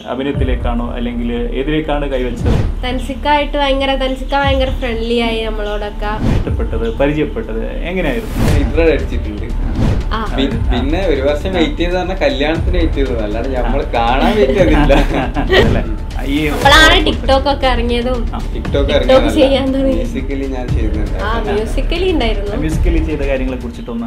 അഭിനയത്തിലേക്കാണോ അല്ലെങ്കിൽ ഏതിലേക്കാണ് കൈവച്ചത് തൻസിക്കായിട്ട് ഭയങ്കര തൻസിക്ക ഭയങ്കര ഫ്രണ്ട്ലി ആയി നമ്മളോടൊക്കെ ഇഷ്ടപ്പെട്ടത് പരിചയപ്പെട്ടത് എങ്ങനെയായിരുന്നു ഇത്ര അടിച്ചിട്ടുണ്ട് ആ പി- പിന്നെ ഒരു വർഷം വെയിറ്റ് ചെയ്ത് പറഞ്ഞാൽ കല്യാണത്തിന് വെയിറ്റ് ചെയ്തത് അല്ലാണ്ട് നമ്മള് കാണാൻ വെയിറ്റ് ചെയ്തില്ല അല്ലേ ഈ അപ്പോഴാണ് ടിക്ടോക്ക് ഒക്കെ ഇറങ്ങിയതും ടിക്ടോക്ക് TikTok ചെയ്യാൻ തുടങ്ങി. ബേസിക്കലി ഞാൻ ചെയ്യുന്നുണ്ട് ആ മ്യൂസിക്കലി ഉണ്ടായിരുന്നു മ്യൂസിക്കലി ചെയ്ത കാര്യങ്ങളെ കുറിച്ചിട്ടൊന്ന്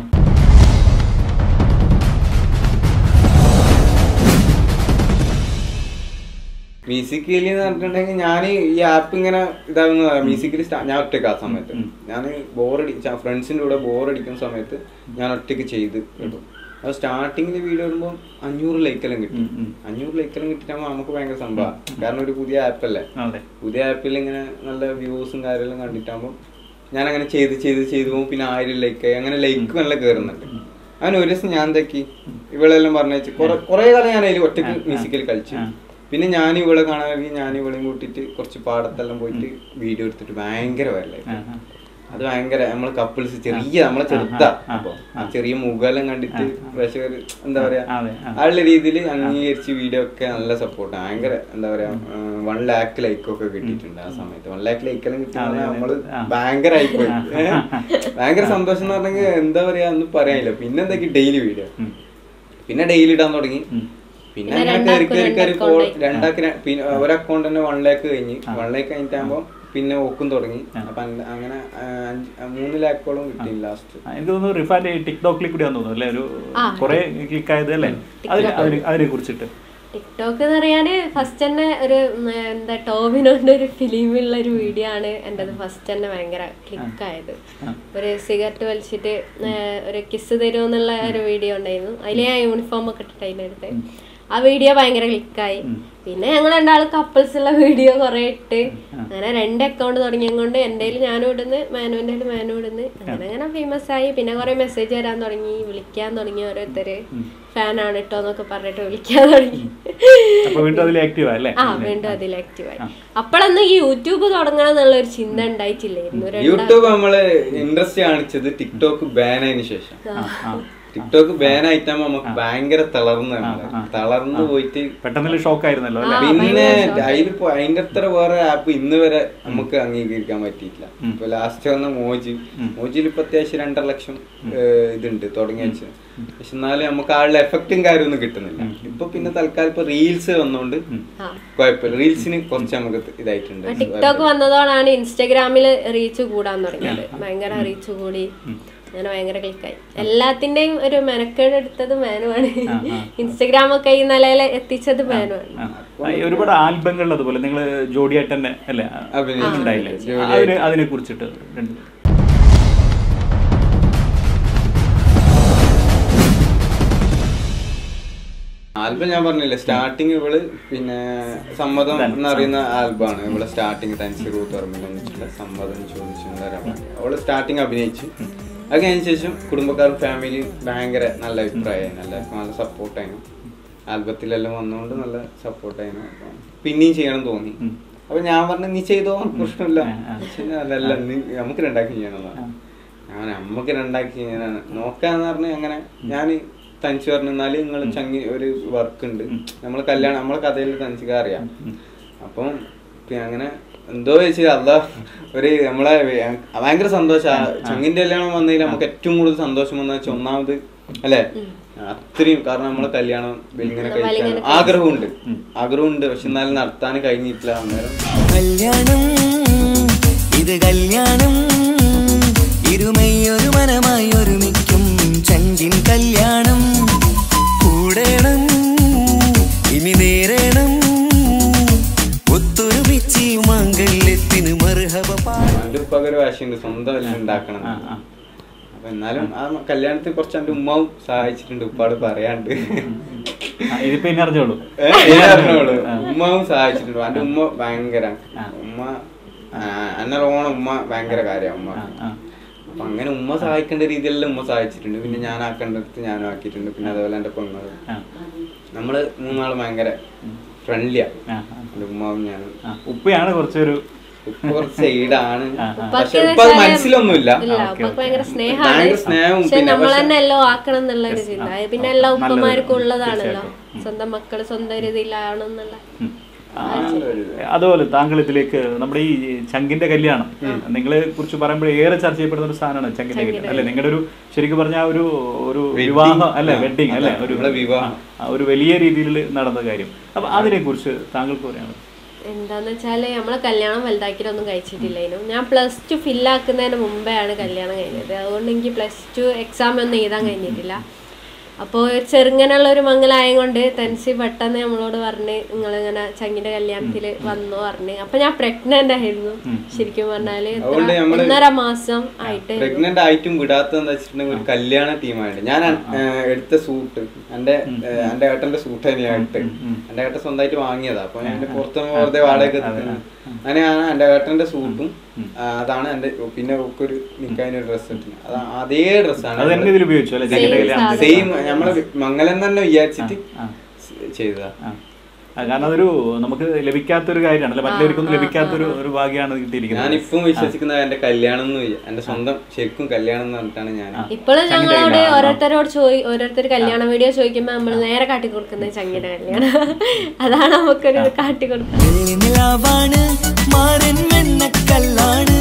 മ്യൂസിക്കലി എന്ന് പറഞ്ഞിട്ടുണ്ടെങ്കിൽ ഞാൻ ഈ ആപ്പ് ഇങ്ങനെ ഇതാകുന്ന മ്യൂസിക്കലി ഞാൻ ഒറ്റയ്ക്ക് ആ സമയത്ത് ഉം. ഞാൻ ബോറടി ഫ്രണ്ട്സിന്റെ കൂടെ ബോറടിക്കുന്ന സമയത്ത് ഞാൻ ഒറ്റയ്ക്ക് ചെയ്ത് ഇടും അത് സ്റ്റാർട്ടിങ്ങിൽ വീഡിയോ ഇടുമ്പോൾ അഞ്ഞൂറ് ലൈക്കെല്ലാം കിട്ടി ഉം, ഉം. അഞ്ഞൂറ് ലൈക്കെല്ലാം കിട്ടിയാകുമ്പോൾ നമുക്ക് ഭയങ്കര സംഭവമാണ് കാരണം ഒരു പുതിയ ആപ്പല്ലേ അതെ പുതിയ ആപ്പിൽ ഇങ്ങനെ നല്ല വ്യൂസും കാര്യമെല്ലാം കണ്ടിട്ടാകുമ്പോൾ ഞാൻ അങ്ങനെ ചെയ്ത് ചെയ്ത് ചെയ്ത് പോകും പിന്നെ ആയിരം ലൈക്ക് അങ്ങനെ ലൈക്ക് നല്ല കയറുന്നുണ്ട് അങ്ങനെ ഒരു ദിവസം ഞാൻ എന്താക്കി ഇവളെല്ലാം പറഞ്ഞു കുറെ കുറെ കാലം ഞാൻ അതിൽ ഒറ്റയ്ക്ക് മ്യൂസിക്കൽ കളിച്ചു ആ. പിന്നെ ഞാൻ ഇവളെ കാണാനെങ്കിൽ ഞാൻ ഇവളെയും കൂട്ടിയിട്ട് കുറച്ച് പാടത്തെല്ലാം പോയിട്ട് വീഡിയോ എടുത്തിട്ട് ഭയങ്കര വരലായി ആ, ആ. അത് ഭയങ്കര നമ്മള് കപ്പിൾസ് ചെറിയ നമ്മളെ ചെറുതാ ആ, ആ, അപ്പൊ ആ. ആ ചെറിയ മുഖമെല്ലാം കണ്ടിട്ട് ആ, ആ. പ്രേക്ഷകർ എന്താ പറയാ അതെ, ആ. ആ ഉള്ള രീതിയിൽ അംഗീകരിച്ച് വീഡിയോ ഒക്കെ നല്ല സപ്പോർട്ട് ഭയങ്കര എന്താ പറയാ വൺ ലാക്ക് ലൈക്ക് ഒക്കെ കിട്ടിയിട്ടുണ്ട് ആ സമയത്ത് വൺ ലാക്ക് ലൈക്ക് എല്ലാം കിട്ടിയ അതെ, അതെ. നമ്മള് ആ. ഭയങ്കര ആയിപ്പോയി ആ. ഏ? ഭയങ്കര സന്തോഷം എന്ന് പറഞ്ഞെങ്കിൽ എന്താ പറയാ ഒന്നും പറയാനില്ല പിന്നെ എന്തൊക്കെ ഡെയിലി വീഡിയോ ഉം. പിന്നെ ഡെയിലി ഇടാൻ തുടങ്ങി ഉം. പിന്നെ പിന്നെ അങ്ങനെ കയറി രണ്ടാക്കും കയറി കയറി രണ്ട് ഫോൾ account ആയി. രണ്ടാക്കി ര- പിന്നെ ഒരു അക്കൗണ്ട് തന്നെ വൺ ലാക്ക് കഴിഞ്ഞ് ആ. വൺ ലാക്ക് കഴിഞ്ഞിട്ടാകുമ്പോൾ പിന്നെ ഓക്കും തുടങ്ങി ആ. അപ്പൊ അങ്- അങ്ങനെ ആ, അഞ്ച്- ആ, മൂന്ന് ലാക്കോളം കിട്ടി ലാസ്റ്റ് ആ, എനിക്ക് തോന്നുന്നു റിഫാന്റെ ടിക്ടോക്കിൽ കൂടിയാന്ന് തോന്നുന്നു അല്ലേ ഒരു ആ. കുറെ ക്ലിക്ക് ആയത് അല്ലേ അതിനെ അതിനെ അതിനെ കുറിച്ചിട്ട് ടിക്ടോക്ക് എന്ന് പറയാന് ഫസ്റ്റ് തന്നെ ഒരു ഉം, എന്താ ടോവിനോന്റെ ഒരു ഫിലിമുള്ള ഒരു വീഡിയോ ആണ് എൻ്റെ ഫസ്റ്റ് തന്നെ ഭയങ്കര ക്ലിക്ക് ആയത് ആ. ഒരു സിഗരറ്റ് വലിച്ചിട്ട് ഏർ, ഒരു കിസ് തരുമെന്നുള്ള ഒരു വീഡിയോ ഉണ്ടായിരുന്നു അതിൽ ഞാൻ യൂണിഫോം ഒക്കെ ഇട്ടിട്ട് അതിനെടുത്ത് ആ വീഡിയോ ഭയങ്കര ക്ലിക്കായി പിന്നെ ഞങ്ങൾ രണ്ടാളും കപ്പിൾസ് ഉള്ള വീഡിയോ കുറെ ഇട്ട് അങ്ങനെ രണ്ട് അക്കൗണ്ട് തുടങ്ങിയതുകൊണ്ട് എൻ്റെ ഞാനും ഇടുന്ന് മാനുവിൻ്റെ മാനും ഇടുന്ന് അങ്ങനെ അങ്ങനെ ഫേമസ് ആയി പിന്നെ കുറെ മെസ്സേജ് വരാൻ തുടങ്ങി വിളിക്കാൻ തുടങ്ങി ഓരോരുത്തര് ഫാനാണ് കേട്ടോ എന്നൊക്കെ പറഞ്ഞിട്ട് വിളിക്കാൻ തുടങ്ങി അപ്പൊ വീണ്ടും അതിൽ ആക്റ്റീവ് അല്ലേ ആ വീണ്ടും അതിൽ ആക്റ്റീവായി അപ്പോഴൊന്നും ഈ യൂട്യൂബ് തുടങ്ങണം എന്നുള്ള ഒരു ചിന്ത ഉണ്ടായിട്ടില്ലായിരുന്നു ഒരു യൂട്യൂബ് നമ്മള് ഇൻട്രസ്റ്റ് കാണിച്ചത് ടിക്ടോക്ക് ബാൻ ആയതിനു ശേഷം ആ, ആ. ടിക്ടോക്ക് ബാൻ ആയിട്ടാകുമ്പോ നമുക്ക് ഭയങ്കര തളർന്നു നമ്മള്. ആ. തളർന്നു പോയിട്ട് പെട്ടെന്നൊരു ഷോക്ക് ആയിരുന്നല്ലോ അല്ലേ പിന്നെ അതിൽ അതിന്റെ അത്ര വേറെ ആപ്പ് ഇന്ന് വരെ നമുക്ക് അംഗീകരിക്കാൻ പറ്റിയിട്ടില്ല ഇപ്പൊ ലാസ്റ്റ് വന്ന മോജി മോജിയിൽ ഇപ്പൊ അത്യാവശ്യം രണ്ടര ലക്ഷം ഏഹ്, ഇതുണ്ട് തുടങ്ങി വെച്ച് പക്ഷെ എന്നാലും നമുക്ക് ആളുടെ എഫക്റ്റും കാര്യമൊന്നും കിട്ടുന്നില്ല ഇപ്പൊ പിന്നെ തൽക്കാലം ഇപ്പൊ റീൽസ് വന്നോണ്ട് ആ. കുഴപ്പമില്ല റീൽസിന് കുറച്ച് നമുക്ക് ഇതായിട്ടുണ്ട് ടിക്ടോക്ക് വന്നതോടാണ് ഇൻസ്റ്റഗ്രാമിൽ റീച്ച് കൂടാൻ തുടങ്ങിയത് ഭയങ്കര റീച്ച് കൂടി അങ്ങനെ ഭയങ്കര ക്ലിക്കായി എല്ലാത്തിന്റെയും ഒരു മെനക്കേട് എടുത്തത് മാനുവാണ് ഇൻസ്റ്റഗ്രാം ഒക്കെ ഈ നിലയിൽ എത്തിച്ചത് മാനുവാണ് ആ. ആ, ഈ ഒരുപാട് ആൽബങ്ങൾ അതുപോലെ നിങ്ങൾ ജോഡിയായിട്ട് തന്നെ അല്ലേ അഭിനയിച്ചിട്ടുണ്ട്. ഉണ്ടായില്ലേ ജോഡിയായിട്ട്. അതിന് അതിനെ കുറിച്ചിട്ട് രണ്ട് ആൽബം ഞാൻ പറഞ്ഞില്ലേ സ്റ്റാർട്ടിങ് ഇവള് പിന്നെ സമ്മതം എന്നറിയുന്ന ആൽബമാണ് ഇവള് സ്റ്റാർട്ടിങ് തനിച്ച് റൂത്ത് ഓർമ്മിച്ചിട്ടുള്ള സമ്മതം ചോദിച്ചിട്ടുള്ള അവള് സ്റ്റാർട്ടിങ് അഭിനയിച്ചു അത് കഴിഞ്ഞ ശേഷം കുടുംബക്കാരും ഫാമിലി ഭയങ്കര നല്ല അഭിപ്രായമായിരുന്നു എല്ലാവർക്കും നല്ല സപ്പോർട്ടായിരുന്നു ആൽബത്തിലെല്ലാം വന്നുകൊണ്ട് നല്ല സപ്പോർട്ടായിരുന്നു അപ്പൊ പിന്നെയും ചെയ്യണം തോന്നി അപ്പൊ ഞാൻ പറഞ്ഞു നീ ചെയ്തോ പ്രശ്നമില്ല പക്ഷെ ഞാൻ അതല്ല നീ നമുക്ക് രണ്ടാക്കി ചെയ്യണം ഞാൻ നമുക്ക് രണ്ടാക്കി ചെയ്യാനാണ് നോക്കാന്ന് പറഞ്ഞ് അങ്ങനെ ഞാൻ തനിച്ച് പറഞ്ഞാല് നിങ്ങൾ ചങ്ങി ഒരു വർക്ക് ഉണ്ട് നമ്മൾ കല്യാണം നമ്മളെ കഥയിൽ തനിച്ചുക അറിയാം അപ്പം പിന്നെ അങ്ങനെ എന്തോ വെച്ചാൽ അല്ല ഒരു നമ്മളെ വേ- ഭയങ്കര സന്തോഷ ചങ്ങിന്റെ കല്യാണം വന്നതിൽ നമുക്ക് ഏറ്റവും കൂടുതൽ സന്തോഷം വന്ന വെച്ചാൽ ഒന്നാമത് അല്ലെ അത്രയും കാരണം നമ്മളെ കല്യാണം ഇങ്ങനെ കഴിക്കാൻ ആഗ്രഹമുണ്ട് ആഗ്രഹമുണ്ട് പക്ഷെ എന്നാലും നടത്താൻ കഴിഞ്ഞിട്ടില്ല അന്നേരം കല്യാണം ഇത് കല്യാണം ഇരുമയൊരു മനമായി ഒരുമിക്കും ചങ്കിൻ കല്യാണം കൂടേണം ഇനി നേരേണം ഒത്തൊരുമിച്ച് മംഗല്യത്തിന് മർഹബ പാ എന്റെ ഉപ്പാക്കൊരു വാശിയുണ്ട് സ്വന്തം എല്ലാം ഉണ്ടാക്കണം ആ, ആ. അപ്പൊ എന്നാലും ആ കല്യാണത്തിൽ കുറച്ച് എന്റെ ഉമ്മാവും സഹായിച്ചിട്ടുണ്ട് ഉപ്പാട് പറയാണ്ട് ആ, ഇതിപ്പോ ഇനി അറിഞ്ഞോളൂ ഏ, ഞാൻ അറിഞ്ഞോളൂ. ഉമ്മാവും സഹായിച്ചിട്ടുണ്ട് എന്റെ ഉമ്മ ഭയങ്കര ഉമ്മ ആ, എന്നെ ഓണം ഉമ്മ ഭയങ്കര കാര്യമാണ് ഉമ്മ ആ, ആ. അപ്പൊ അങ്ങനെ ഉമ്മ സഹായിക്കേണ്ട രീതിയിലെല്ലാം ഉമ്മ സഹായിച്ചിട്ടുണ്ട് പിന്നെ ഞാൻ ആക്കേണ്ടടുത്ത് ഞാനും ആക്കിയിട്ടുണ്ട് പിന്നെ അതുപോലെ എന്റെ പെണ്ണുങ്ങൾ ആ, നമ്മള് മൂന്നാളും ഭയങ്കര ഫ്രണ്ട്ലിയാ ആ, ആ. എന്റെ ഉമ്മാവും ഞാനും ആ, ഉപ്പയാണ് കുറച്ചൊരു ഉപ്പ കുറച്ച് സൈഡാണ് ഉപ്പാക്ക് പക്ഷെ ഉപ്പ അത് വെച്ചാല് മനസ്സിലൊന്നുമില്ല ഇല്ല ഓക്കേ, ഉപ്പക്ക് ഓക്കേ. ഭയങ്കര സ്നേഹമാണ് ഭയങ്കര സ്നേഹവും പക്ഷെ പിന്നെ നമ്മൾ പക്ഷെ- തന്നെ എല്ലാം ആക്കണം എന്നുള്ള ഒരു ചിന്ത അത് പിന്നെ എല്ലാ നല്ലത്. ഉപ്പമാർക്കും ഉള്ളതാണല്ലോ തീർച്ചയായിട്ടും. സ്വന്തം മക്കള് സ്വന്തം രീതിയിലാണെന്നുള്ള ഉം. ആ, അതുപോലെ താങ്കൾ ഇതിലേക്ക് നമ്മുടെ ഈ ചങ്കിന്റെ കല്യാണം നിങ്ങളെ കുറിച്ച് പറയുമ്പോൾ ഏറെ ചർച്ച ചെയ്യപ്പെടുന്ന ഒരു സാധനമാണ് ചങ്കിന്റെ കല്യാണം അല്ലെ നിങ്ങളുടെ ഒരു ശരിക്കും പറഞ്ഞ ഒരു ഒരു വിവാഹം അല്ലെ ആ, വെഡിങ് അല്ലെ അതെ, ഒരു നമ്മളെ വിവാഹം. ആ, ഒരു വലിയ രീതിയിൽ നടന്ന കാര്യം അപ്പൊ അതിനെ കുറിച്ച് താങ്കൾക്ക് പറയാണ് എന്താന്ന് വെച്ചാല് നമ്മളെ കല്യാണം വലുതാക്കിയിട്ടൊന്നും കഴിച്ചിട്ടില്ലായിരുന്നു ഞാൻ പ്ലസ് ടു ഫില്ലാക്കുന്നതിന് മുമ്പെയാണ് കല്യാണം കഴിഞ്ഞത് അതുകൊണ്ട് എനിക്ക് പ്ലസ് ടു എക്സാം ഒന്നും എഴുതാൻ കഴിഞ്ഞിട്ടില്ല അപ്പോൾ ചെറുങ്ങനെയുള്ള ഒരു മംഗലായം കൊണ്ട് തെൻസി പെട്ടെന്ന് നമ്മളോട് പറഞ്ഞ് നിങ്ങളിങ്ങനെ ചങ്ങിന്റെ കല്യാണത്തിൽ വന്നു പറഞ്ഞ് അപ്പൊ ഞാൻ പ്രഗ്നന്റ് ആയിരുന്നു ശരിക്കും പറഞ്ഞാല് എത്ര- അതുകൊണ്ട് നമ്മള് ഒന്നര മാസം ആയിട്ട് പ്രഗ്നന്റ് ആയിട്ടും വിടാത്തതെന്ന് വെച്ചിട്ടുണ്ടെങ്കിൽ ഒരു കല്യാണ ടീമായിട്ട് ഞാൻ ഏഹ്, എടുത്ത സൂട്ട് എന്റെ ഏഹ്, എന്റെ ഏട്ടന്റെ സൂട്ട് തന്നെയാണ് ഇട്ട് എന്റെ ഏട്ടൻ സ്വന്തമായിട്ട് വാങ്ങിയതാ അപ്പൊ ഞാൻ എന്റെ പുറത്ത് വെറുതെ വാടക അങ്ങനെയാണ് എന്റെ ഏട്ടന്റെ സൂട്ടും ആ, അതാണ് എന്റെ പിന്നെ ഒക്കെ ഒരു നിൽക്കാൻ ഒരു ഡ്രസ് ഇട്ടിന് അത് അതേ അത് ഡ്രസ്സാണ് തന്നെ ഇതിൽ ഉപയോഗിച്ചു അല്ലെ ചങ്കിന്റെ കല്യാണം സെയിം നമ്മളെ മംഗലം തന്നെ വിചാരിച്ചിട്ട് ആ. ചെയ്തതാ ആ. ആ, കാരണം അതൊരു നമുക്ക് ലഭിക്കാത്തൊരു കാര്യമാണ് അല്ലെ മറ്റൊരിക്കൊന്നും ലഭിക്കാത്തൊരു ഒരു ഭാഗ്യമാണ് കിട്ടിയിരിക്കുന്നത് ഞാനിപ്പം വിശ്വസിക്കുന്നത് എന്റെ കല്യാണം എന്ന് വിചാ- എന്റെ സ്വന്തം ശരിക്കും കല്യാണം എന്ന് പറഞ്ഞിട്ടാണ് ഞാൻ ഇപ്പോഴും ഞങ്ങളോട് ഓരോരുത്തരോട് ചോദി ഓരോരുത്തർ കല്യാണ വീഡിയോ ചോദിക്കുമ്പോ നമ്മൾ നേരെ കാട്ടി കൊടുക്കുന്നത് ചങ്ങിന്റെ കല്യാണം അതാണ് നമുക്കൊരു കാട്ടി കൊടുക്കുന്നത് നിലാവാണ് മാറൻ വെണ്ണക്കല്ലാണ്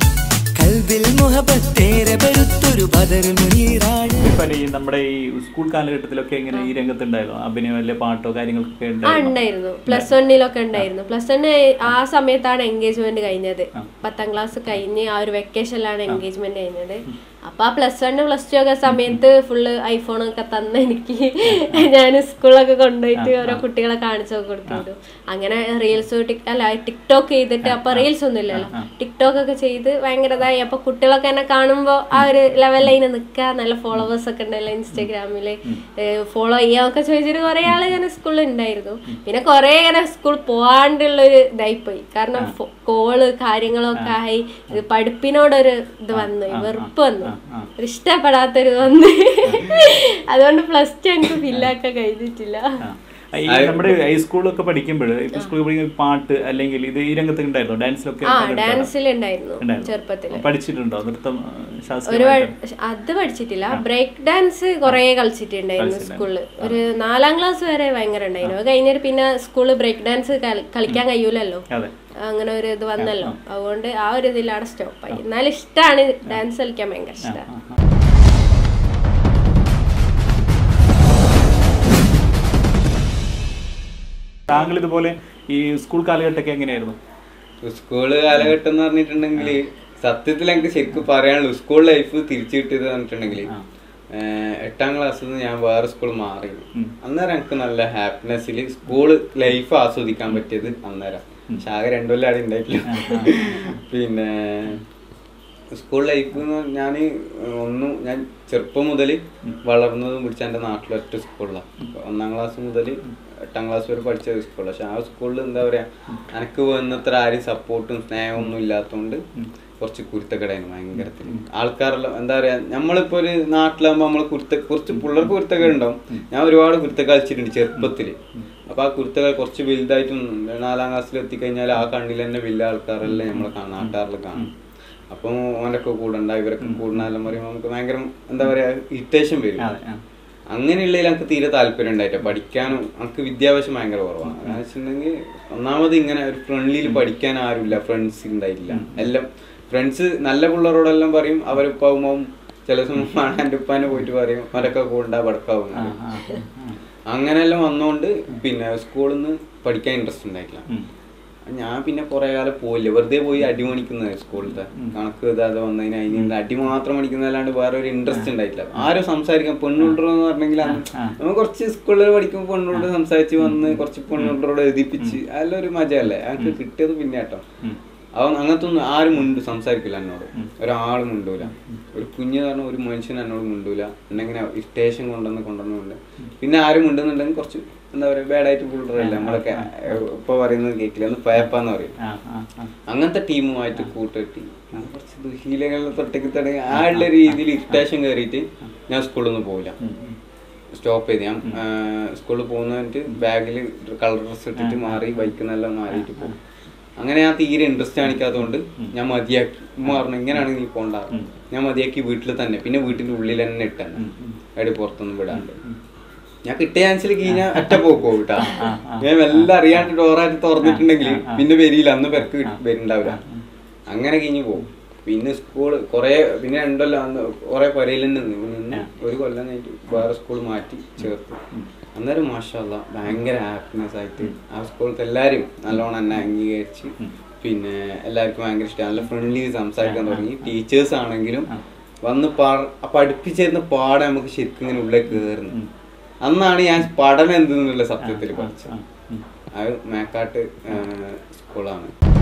കൽവിൽ മുഹബത്തേറെ പെരുത്തൊരു ബദർ മുനീറാണ് ഇപ്പൊ ഈ നമ്മുടെ ഈ സ്കൂൾ കാലഘട്ടത്തിലൊക്കെ ഇങ്ങനെ ഈ രംഗത്തുണ്ടായിരുന്നു അഭിനയം അല്ലെ പാട്ടോ കാര്യങ്ങളൊക്കെ ആ ഉണ്ടായിരുന്നു ഉണ്ടായിരുന്നു പ്ലസ് വണ്ണിലൊക്കെ ഉണ്ടായിരുന്നു പ്ലസ് വൺ ആ സമയത്താണ് എൻഗേജ്മെന്റ് കഴിഞ്ഞത് പത്താം ക്ലാസ് കഴിഞ്ഞ് ആ ഒരു വെക്കേഷനിലാണ് എൻഗേജ്മെന്റ് കഴിഞ്ഞത് അപ്പൊ ആ പ്ലസ് വൺ പ്ലസ് ടു ഒക്കെ സമയത്ത് ഫുള്ള് ഐഫോണൊക്കെ തന്ന എനിക്ക് ഞാൻ സ്കൂളൊക്കെ കൊണ്ടുപോയിട്ട് ഓരോ കുട്ടികളെ കാണിച്ചു കൊടുക്കുന്നു അങ്ങനെ റീൽസ് അല്ല ടിക്ടോക്ക് ചെയ്തിട്ട് അപ്പൊ റീൽസ് ഒന്നും ഇല്ലല്ലോ ടിക്ടോക്ക് ഒക്കെ ചെയ്ത് ഭയങ്കര ഇതായി അപ്പൊ കുട്ടികളൊക്കെ എന്നെ കാണുമ്പോ ആ ഒരു ലെവലിൽ അതിനെ നിൽക്കുക നല്ല ഫോളോവേഴ്സ് ഒക്കെ ഉണ്ടല്ലോ ഇൻസ്റ്റാഗ്രാമില് ഫോളോ ചെയ്യാന്നൊക്കെ ചോദിച്ചിട്ട് കുറെ ആള് ഇങ്ങനെ സ്കൂളിൽ ഉണ്ടായിരുന്നു പിന്നെ കുറെ ഇങ്ങനെ സ്കൂൾ പോവാണ്ടുള്ളൊരു ഇതായിപ്പോയി കാരണം കോള് കാര്യങ്ങളൊക്കെ ആയി ഇത് പഠിപ്പിനോടൊരു ഇത് വന്നു വെറുപ്പ് വന്നു ഒരു ഇഷ്ടപ്പെടാത്തൊരു വന്ന് അതുകൊണ്ട് പ്ലസ് ടു എനിക്ക് ഫില്ലാക്കാൻ കഴിഞ്ഞിട്ടില്ല ആ, ഈ നമ്മുടെ ഹൈസ്കൂളിലൊക്കെ പഠിക്കുമ്പോൾ ഇപ്പൊ സ്കൂളിൽ പഠിക്കുമ്പോൾ പാട്ട് അല്ലെങ്കിൽ ഇത് ഈ രംഗത്ത് ഉണ്ടായിരുന്നു ഡാൻസിലൊക്കെ ആ പങ്കെടുത്തായിരുന്നോ? ഡാൻസിൽ ഉണ്ടായിരുന്നു ഉണ്ടായിരുന്നു. ചെറുപ്പത്തില് പഠിച്ചിട്ടുണ്ടോ നൃത്തം ആ, ശാസ്ത്രീയമായിട്ട്? ഒരുപാട് അത് പഠിച്ചിട്ടില്ല ബ്രേക്ക് ഡാൻസ് കുറെ കളിച്ചിട്ടുണ്ടായിരുന്നു സ്കൂളിൽ ഒരു നാലാം ക്ലാസ് വരെ ഭയങ്കര ഉണ്ടായിരുന്നു അത് കഴിഞ്ഞിട്ട് പിന്നെ സ്കൂളിൽ ബ്രേക്ക് ഡാൻസ് കളിക്കാൻ കഴിയൂലല്ലോ അതെ അങ്ങനെ ഒരു ഇത് വന്നല്ലോ അതുകൊണ്ട് ആ ഒരു ഇതിലാണ് സ്റ്റോപ്പായി എന്നാലും ഇഷ്ടമാണ് ഡാൻസ് കളിക്കാൻ ഭയങ്കര ഇഷ്ടമാണ് താങ്കൾ ഇതുപോലെ ഈ സ്കൂൾ കാലഘട്ടമൊക്കെ എങ്ങനെയായിരുന്നു സ്കൂള് കാലഘട്ടം എന്ന് പറഞ്ഞിട്ടുണ്ടെങ്കിൽ സത്യത്തിൽ എനിക്ക് ശരിക്കും പറയാനുള്ളൂ സ്കൂൾ ലൈഫ് തിരിച്ചു കിട്ടിയത് പറഞ്ഞിട്ടുണ്ടെങ്കിൽ എട്ടാം ക്ലാസ്സിൽ നിന്ന് ഞാൻ വേറെ സ്കൂൾ മാറി അന്നേരം എനിക്ക് നല്ല ഹാപ്പിനെസ്സിൽ സ്കൂൾ ലൈഫ് ആസ്വദിക്കാൻ പറ്റിയത് അന്നേരം പക്ഷെ ആകെ രണ്ടു കൊല്ലം അവിടെ ഉണ്ടായിട്ടില്ല പിന്നെ സ്കൂൾ ലൈഫ് ഞാൻ ഒന്നും ഞാൻ ചെറുപ്പം മുതൽ വളർന്നതും പിടിച്ച എൻ്റെ നാട്ടിലൊറ്റ സ്കൂളിലാണ് ഒന്നാം ക്ലാസ് മുതൽ എട്ടാം ക്ലാസ് വരെ പഠിച്ച ഒരു സ്കൂളിൽ പക്ഷെ ആ സ്കൂളിൽ എന്താ പറയാ എനിക്ക് വന്നത്ര ആരും സപ്പോർട്ടും സ്നേഹവും ഒന്നും ഇല്ലാത്തതുകൊണ്ട് കുറച്ച് കുരുത്തക്കടയാണ് ഭയങ്കരത്തിൽ ആൾക്കാരെല്ലാം എന്താ പറയാ നമ്മളിപ്പോ ഒരു നാട്ടിലാകുമ്പോ നമ്മള് കുരുത്ത കുറച്ച് പിള്ളേർക്ക് കുരുത്തക്കേട് ഉണ്ടാവും ഞാൻ ഒരുപാട് കുരുത്ത കളിച്ചിട്ടുണ്ട് ചെറുപ്പത്തില് അപ്പൊ ആ കുരുത്തകൾ കുറച്ച് വലുതായിട്ടും നാലാം ക്ലാസ്സിൽ എത്തിക്കഴിഞ്ഞാൽ ആ കണ്ണിൽ തന്നെ വലിയ ആൾക്കാരെല്ലാം നമ്മളെ കാണും നാട്ടുകാരിൽ കാണും അപ്പൊ ഓനൊക്കെ കൂടണ്ട ഇവരൊക്കെ കൂടണെല്ലാം പറയുമ്പോൾ നമുക്ക് ഭയങ്കര എന്താ പറയാ ഇറിറ്റേഷൻ വരും അതെ, ആ. അങ്ങനെയുള്ളതിൽ എനിക്ക് തീരെ താല്പര്യം ഉണ്ടായിട്ടില്ല പഠിക്കാനും എനിക്ക് വിദ്യാഭ്യാസം ഭയങ്കര കുറവാണ് കാരണം വെച്ചിട്ടുണ്ടെങ്കിൽ ഒന്നാമത് ഇങ്ങനെ ഒരു ഫ്രണ്ട്ലിയിൽ പഠിക്കാൻ ആരുമില്ല ഫ്രണ്ട്സ് ഉണ്ടായിട്ടില്ല എല്ലാം ഫ്രണ്ട്സ് നല്ല പിള്ളേരോടെല്ലാം പറയും അവരിപ്പാവുമ്പോൾ ചില സമയം എൻ്റെ ഉപ്പാനെ പോയിട്ട് പറയും അവരൊക്കെ കൂടാ പടക്കാവും ആ, ആ, ആ. അങ്ങനെയെല്ലാം വന്നോണ്ട് പിന്നെ സ്കൂളിൽ നിന്ന് പഠിക്കാൻ ഇൻട്രസ്റ്റ് ഉണ്ടായിട്ടില്ല ഉം. ഞാൻ പിന്നെ കുറെ കാലം പോയില്ല വെറുതെ പോയി അടി മണിക്കുന്നത് സ്കൂളിലത്തെ കണക്ക് ഇതാതെ വന്നതിന് അതിന് അടി മാത്രം മണിക്കുന്നതല്ലാണ്ട് വേറെ ഒരു ഇൻട്രസ്റ്റ് ഉണ്ടായിട്ടില്ല ആരും സംസാരിക്കാൻ പെണ്ണുള്ളെന്ന് പറഞ്ഞെങ്കിൽ അന്ന് നമ്മൾ കുറച്ച് സ്കൂളിൽ പഠിക്കുമ്പോൾ പെണ്ണുള്ളോട് സംസാരിച്ച് വന്ന് കുറച്ച് പെണ്ണുള്ളോട് എഴുതിപ്പിച്ച് അതെല്ലാം ഒരു മജയല്ലേ ഞങ്ങൾക്ക് കിട്ടിയത് പിന്നെ കേട്ടോ അവൻ അങ്ങനത്തെ ഒന്നും ആരും മുണ്ട് സംസാരിക്കില്ല എന്നോട് ഒരാളും മുണ്ടൂല ഒരു കുഞ്ഞ് കാരണം ഒരു മനുഷ്യൻ എന്നോട് മുണ്ടൂല എന്നെങ്ങനെ സ്റ്റേഷൻ കൊണ്ടുവന്ന് കൊണ്ടുവന്നുണ്ട് പിന്നെ ആരും മുണ്ടുന്നുണ്ടെങ്കിൽ കുറച്ച് എന്താ പറയാ ബാഡായിട്ട് പുള്ളറല്ലേ നമ്മളൊക്കെ ഇപ്പൊ പറയുന്നത് കേൾക്കില്ല ഒന്ന് പേപ്പാന്ന് പറയും ആ, ആ, ആ. അങ്ങനത്തെ ടീമുമായിട്ട് കൂട്ടുകെട്ടി ഞാൻ കുറച്ച് ദുശീലങ്ങളിൽ തൊട്ടേക്ക് തുടങ്ങി ആ ഉള്ള രീതിയിൽ ഇറിറ്റേഷൻ കയറിയിട്ട് ഞാൻ സ്കൂളിൽ നിന്ന് പോയില്ല സ്റ്റോപ്പ് ചെയ്ത് ഞാൻ സ്കൂളിൽ പോകുന്നതിട്ട് ബാഗിൽ കളർ ഡ്രസ് ഇട്ടിട്ട് മാറി ബൈക്കിൽ നിന്നെല്ലാം മാറിയിട്ട് പോകും അങ്ങനെ ഞാൻ തീരെ ഇൻട്രസ്റ്റ് കാണിക്കാത്തതുകൊണ്ട് ഞാൻ മതിയാക്കി ഉമ്മ പറഞ്ഞു ഇങ്ങനെയാണെങ്കിൽ നീ പോണ്ട ഞാൻ മതിയാക്കി വീട്ടിൽ തന്നെ പിന്നെ വീട്ടിന്റെ ഉള്ളിൽ തന്നെ ഇട്ടെന്നെ എവിടെ പുറത്തൊന്നും വിടാണ്ട് ഞാൻ കിട്ടിയ ചാൻസിൽ കഴിഞ്ഞാൽ ഒറ്റ പോക്കോ കേട്ടാ ഞാൻ എല്ലാം അറിയാണ്ട് ഡോറായിട്ട് തുറന്നിട്ടുണ്ടെങ്കിൽ പിന്നെ വരില്ല അന്ന് പെർക്ക് വരുന്നുണ്ടാവില്ല അങ്ങനെ കഴിഞ്ഞ് പോകും പിന്നെ സ്കൂൾ കുറെ പിന്നെ ഉണ്ടല്ലോ അന്ന് കുറെ പരയിൽ നിന്ന് നിന്ന് ഒരു കൊല്ലം കഴിഞ്ഞിട്ട് വേറെ സ്കൂൾ മാറ്റി ചേർത്തു അന്നേരം മാഷല്ല ഭയങ്കര ഹാപ്പിനെസ് ആയിട്ട് ആ സ്കൂളത്തെ എല്ലാവരും നല്ലോണം എന്നെ അംഗീകരിച്ച് പിന്നെ എല്ലാവർക്കും ഭയങ്കര ഇഷ്ടം നല്ല ഫ്രണ്ട്ലി സംസാരിക്കാൻ തുടങ്ങി ടീച്ചേഴ്സ് ആണെങ്കിലും വന്ന് പാ- പഠിപ്പിച്ചിരുന്ന പാഠം നമുക്ക് ശരിക്കും ഇങ്ങനെ ഉള്ളിൽ കയറുന്നു അന്നാണ് ഞാൻ പഠനം എന്തെന്നുള്ള സത്യത്തിൽ പഠിച്ചത് അത് മേക്കാട്ട് സ്കൂളാണ്